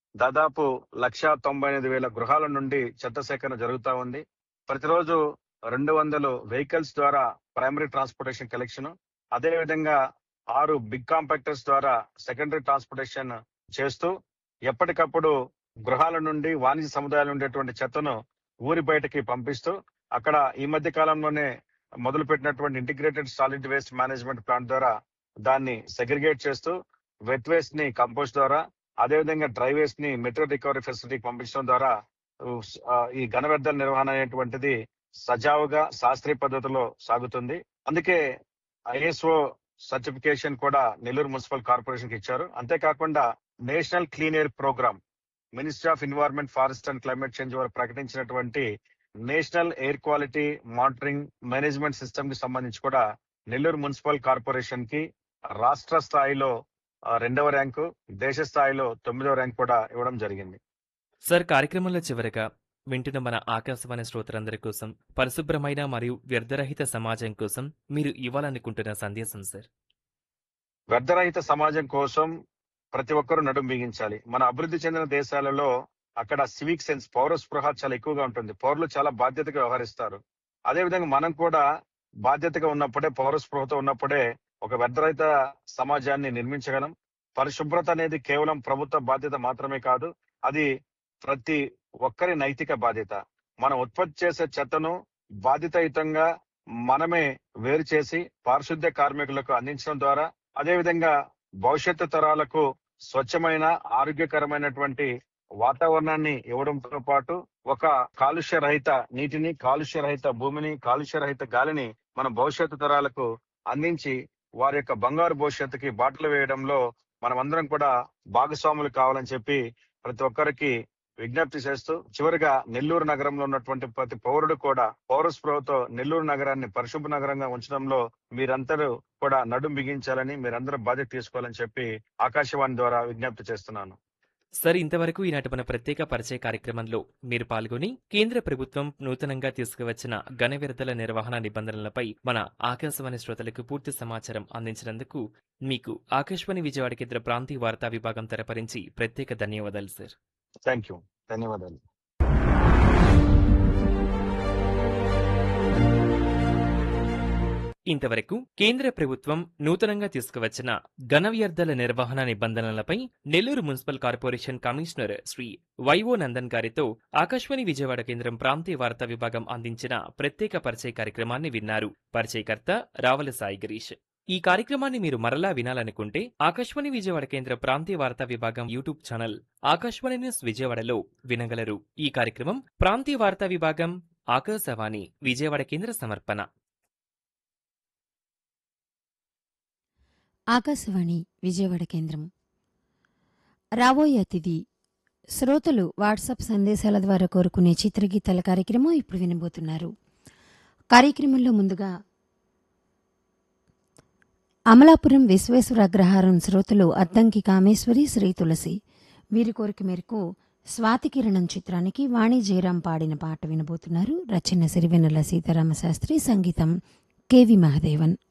దాదాపు లక్ష తొంభై ఎనిమిది వేల గృహాల నుండి చెత్త సేకరణ జరుగుతా ఉంది ప్రతిరోజు రెండు వందలు వెహికల్స్ ద్వారా ప్రైమరీ ట్రాన్స్పోర్టేషన్ కలెక్షన్ అదే విధంగా ఆరు బిగ్ కాంపాక్టర్స్ ద్వారా సెకండరీ ట్రాన్స్పోర్టేషన్ చేస్తూ ఎప్పటికప్పుడు గృహాల నుండి వాణిజ్య సముదాయాలు ఉండేటువంటి చెత్తను ఊరి బయటకి పంపిస్తూ అక్కడ ఈ మధ్య కాలంలోనే మొదలు పెట్టినటువంటి integrated solid waste management plant ద్వారా దాన్ని సెగ్రిగేట్ చేస్తూ వెట్ వేస్ట్ ని కంపోస్ట్ ద్వారా అదేవిధంగా డ్రై వేస్ట్ ని మెట్రో రికవరీ ఫెసిలిటీకి పంపించడం ద్వారా ఆ, ఈ ఘన వ్యర్థాల నిర్వహణ అనేటువంటిది సజావుగా శాస్త్రీయ పద్ధతిలో సాగుతుంది అందుకే ఐఎస్ఓ సర్టిఫికేషన్ కూడా నెల్లూరు మున్సిపల్ కార్పొరేషన్ కి ఇచ్చారు అంతేకాకుండా national clean air programme ministry of environment forest and climate change వారు ప్రకటించినటువంటి national air quality monitoring management system కి సంబంధించి కూడా నెల్లూరు మున్సిపల్ కార్పొరేషన్ కి రాష్ట్ర స్థాయిలో ఆ, రెండవ ర్యాంకు దేశ స్థాయిలో తొమ్మిదవ ర్యాంక్ కూడా ఇవ్వడం జరిగింది సార్ కార్యక్రమంలో చివరగా వింటున్న మన ఆకాశవాణి శ్రోతలందరి కోసం పరిశుభ్రమైన మరియు వ్యర్థరహిత సమాజం కోసం మీరు ఇవ్వాలనుకుంటున్న సందేశం సార్ వ్యర్థరహిత సమాజం కోసం ప్రతి ఒక్కరూ నడుం బిగించాలి మన అభివృద్ధి చెందిన దేశాలలో అక్కడ సివిక్ సెన్స్ పౌర స్పృహ చాలా ఎక్కువగా ఉంటుంది పౌరులు చాలా బాధ్యతగా వ్యవహరిస్తారు అదే విధంగా మనం కూడా బాధ్యతగా ఉన్నప్పుడే పౌర స్పృహతో ఉన్నప్పుడే ఒక వ్యర్థరహిత సమాజాన్ని నిర్మించగలం పరిశుభ్రత అనేది కేవలం ప్రభుత్వ బాధ్యత మాత్రమే కాదు అది ప్రతి ఒక్కరి నైతిక బాధ్యత మనం ఉత్పత్తి చేసే చెత్తను బాధ్యతాయుతంగా మనమే వేరు చేసి పారిశుద్ధ్య కార్మికులకు అందించడం ద్వారా అదేవిధంగా భవిష్యత్తు తరాలకు స్వచ్ఛమైన ఆరోగ్యకరమైనటువంటి వాతావరణాన్ని ఇవ్వడంతో పాటు ఒక కాలుష్య రహిత నీటిని కాలుష్య రహిత భూమిని కాలుష్య రహిత గాలిని మన భవిష్యత్తు తరాలకు అందించి వారి యొక్క బంగారు భవిష్యత్తుకి బాటలు వేయడంలో మనమందరం కూడా భాగస్వాములు కావాలని చెప్పి ప్రతి ఒక్కరికి విజ్ఞప్తి చేస్తూ చివరిగా నెల్లూరు నగరంలో ఉన్నటువంటి ప్రతి పౌరుడు కూడా పౌర స్పృహతో నెల్లూరు నగరాన్ని పరిశుభ్ర నగరంగా ఉంచడంలో మీరందరూ కూడా నడుం బిగించాలని మీరందరూ బాధ్యత తీసుకోవాలని చెప్పి ఆకాశవాణి ద్వారా విజ్ఞప్తి చేస్తున్నాను సార్ ఇంతవరకు ఈనాటి మన ప్రత్యేక పరిచయ కార్యక్రమంలో మీరు పాల్గొని కేంద్ర ప్రభుత్వం నూతనంగా తీసుకువచ్చిన ఘన వ్యర్థాల నిర్వహణ నిబంధనలపై మన ఆకాశవాణి శ్రోతలకు పూర్తి సమాచారం అందించినందుకు మీకు ఆకాశవాణి విజయవాడ కేంద్ర ప్రాంతీయ వార్తా విభాగం తరపరించి ప్రత్యేక ధన్యవాదాలు సార్ థ్యాంక్ యూ ధన్యవాదాలు ఇంతవరకు కేంద్ర ప్రభుత్వం నూతనంగా తీసుకువచ్చిన ఘన వ్యర్థాల నిర్వహణ నిబంధనలపై Nellore municipal corporation commissioner Shri YO Nandan గారితో ఆకాశవాణి విజయవాడ కేంద్రం ప్రాంతీయ వార్తా విభాగం అందించిన ప్రత్యేక పరిచయ కార్యక్రమాన్ని విన్నారు పరిచయకర్త రావల సాయి గిరీష్ ఈ కార్యక్రమాన్ని మీరు మరలా వినాలనుకుంటే ఆకాశవాణి విజయవాడ కేంద్ర ప్రాంతీయ వార్తా విభాగం యూట్యూబ్ ఛానల్ ఆకాశవాణి న్యూస్ విజయవాడలో వినగలరు ఈ కార్యక్రమం ప్రాంతీయ వార్తా విభాగం ఆకాశవాణి విజయవాడ కేంద్ర సమర్పణ ఆకాశవాణి విజయవాడ కేంద్రం రాబోయే అతిథి శ్రోతలు వాట్సాప్ సందేశాల ద్వారా కోరుకునే చిత్రగీతాల కార్యక్రమం ఇప్పుడు వినబోతున్నారు కార్యక్రమంలో ముందుగా అమలాపురం విశ్వేశ్వర అగ్రహారం శ్రోతలు అద్దంకి కామేశ్వరి శ్రీ తులసి వీరి కోరిక మేరకు స్వాతికిరణం చిత్రానికి వాణి జయరాం పాడిన పాట వినబోతున్నారు రచన సిరివెన్నెల సీతారామ శాస్త్రి సంగీతం కెవి మహదేవన్